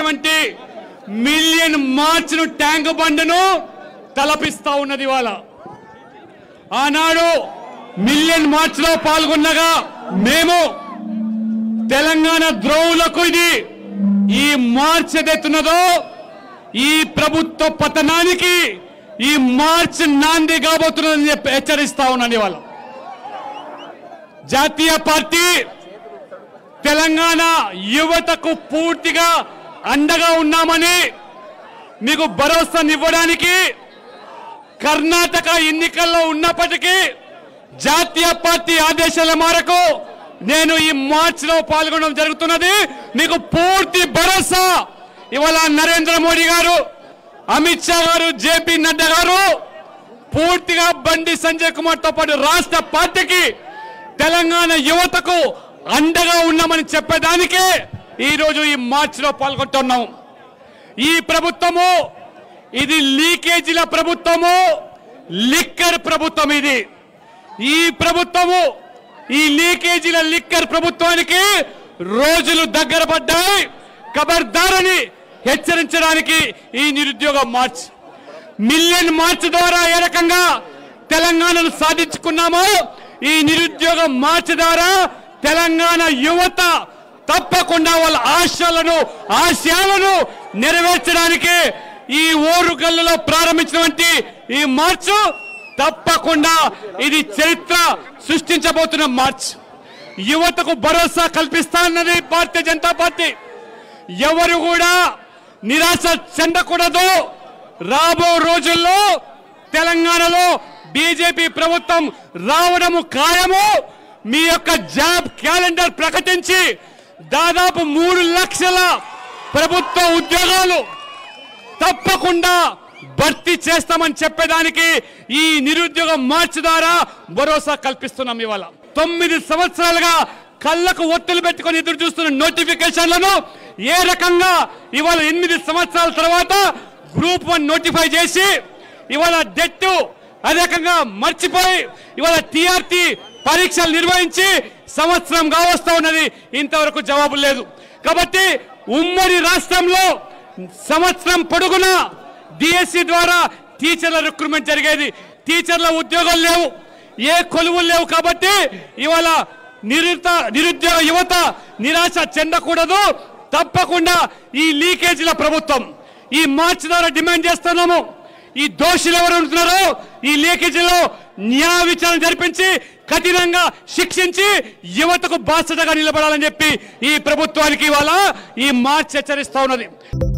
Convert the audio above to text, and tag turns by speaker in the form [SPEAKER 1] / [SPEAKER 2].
[SPEAKER 1] చేసినటువంటి million March ను tank బండ్ను తలపిస్తా ఉన్నది ఇవాళ ఆనాడు మిలియన్ మార్చ్ లో పాల్గొన్నగా మేము తెలంగాణ ద్రోవులకు ఇది ఈ మార్చ్ ఏదైతున్నదో ఈ ప్రభుత్వ పతనానికి ఈ మార్చ్ నాంది కాబోతున్నదని చెప్పి హెచ్చరిస్తా ఉన్నాను ఇవాళ జాతీయ పార్టీ తెలంగాణ యువతకు పూర్తిగా అండగా ఉన్నామని మీకు భరోసానివ్వడానికి కర్ణాటక ఎన్నికల్లో ఉన్నప్పటికీ జాతీయ పార్టీ ఆదేశాల మేరకు నేను ఈ మార్చ్ లో పాల్గొనడం జరుగుతున్నది మీకు పూర్తి భరోసా ఇవాళ నరేంద్ర మోడీ గారు అమిత్ షా గారు జేపీ నడ్డా గారు పూర్తిగా బండి సంజయ్ కుమార్ తో పాటు రాష్ట్ర పార్టీకి తెలంగాణ యువతకు అండగా ఉన్నామని చెప్పేదానికే ఈ రోజు ఈ మార్చ్ లో పాల్గొంటున్నాం ఈ ప్రభుత్వము ఇది లీకేజీల ప్రభుత్వము లిక్కర్ ప్రభుత్వం ఇది ఈ ప్రభుత్వము ఈ లీకేజీల లిక్కర్ ప్రభుత్వానికి రోజులు దగ్గర పడ్డాయి ఖబర్దారని హెచ్చరించడానికి ఈ నిరుద్యోగ మార్చ్ మిలియన్ మార్చ్ ద్వారా ఏ రకంగా తెలంగాణను సాధించుకున్నామో ఈ నిరుద్యోగ మార్చ్ ద్వారా తెలంగాణ యువత తప్పకుండా వాళ్ళ ఆశలను ఆశయాలను నెరవేర్చడానికి ఈ ఓరుగల్లులో ప్రారంభించినటువంటి ఈ మార్చు తప్పకుండా ఇది చరిత్ర సృష్టించబోతున్న మార్చ్ యువతకు భరోసా కల్పిస్తానన్నది భారతీయ జనతా పార్టీ ఎవరు కూడా నిరాశ చెందకూడదు రాబో రోజుల్లో తెలంగాణలో బీజేపీ ప్రభుత్వం రావడము ఖాయము మీ యొక్క జాబ్ క్యాలెండర్ ప్రకటించి దాదాపు మూడు లక్షల ప్రభుత్వ ఉద్యోగాలు తప్పకుండా భర్తీ చేస్తామని చెప్పేదానికి ఈ నిరుద్యోగ మార్చ్ ద్వారా భరోసా కల్పిస్తున్నాం ఇవాళ తొమ్మిది సంవత్సరాలుగా కళ్ళకు ఒత్తులు పెట్టుకొని ఎదురు చూస్తున్న నోటిఫికేషన్లను ఏ రకంగా ఇవాళ ఎనిమిది సంవత్సరాల తర్వాత గ్రూప్ వన్ నోటిఫై చేసి ఇవాళ డెట్ అదే రకంగా మర్చిపోయి ఇవాళ టీఆర్టీ పరీక్షలు నిర్వహించి సంవత్సరం కావస్తా ఉన్నది ఇంతవరకు జవాబు లేదు కాబట్టి ఉమ్మడి రాష్ట్రంలో సంవత్సరం పొడుగునా డిఎస్సి ద్వారా టీచర్ల రిక్రూట్మెంట్ జరిగేది టీచర్ల ఉద్యోగాలు లేవు ఏ కొలువులు లేవు కాబట్టి ఇవాళ నిరుత నిరుద్యోగ యువత నిరాశ చెందకూడదు తప్పకుండా ఈ లీకేజీల ప్రభుత్వం ఈ మార్చ్ ద్వారా డిమాండ్ చేస్తున్నాము ఈ దోషులు ఎవరు ఉంటున్నారో ఈ లీకేజీలో న్యాయ విచారణ జరిపించి కఠినంగా శిక్షించి యువతకు బాధ్యతగా నిలబడాలని చెప్పి ఈ ప్రభుత్వానికి ఇవాళ ఈ మార్చ్ హెచ్చరిస్తా ఉన్నది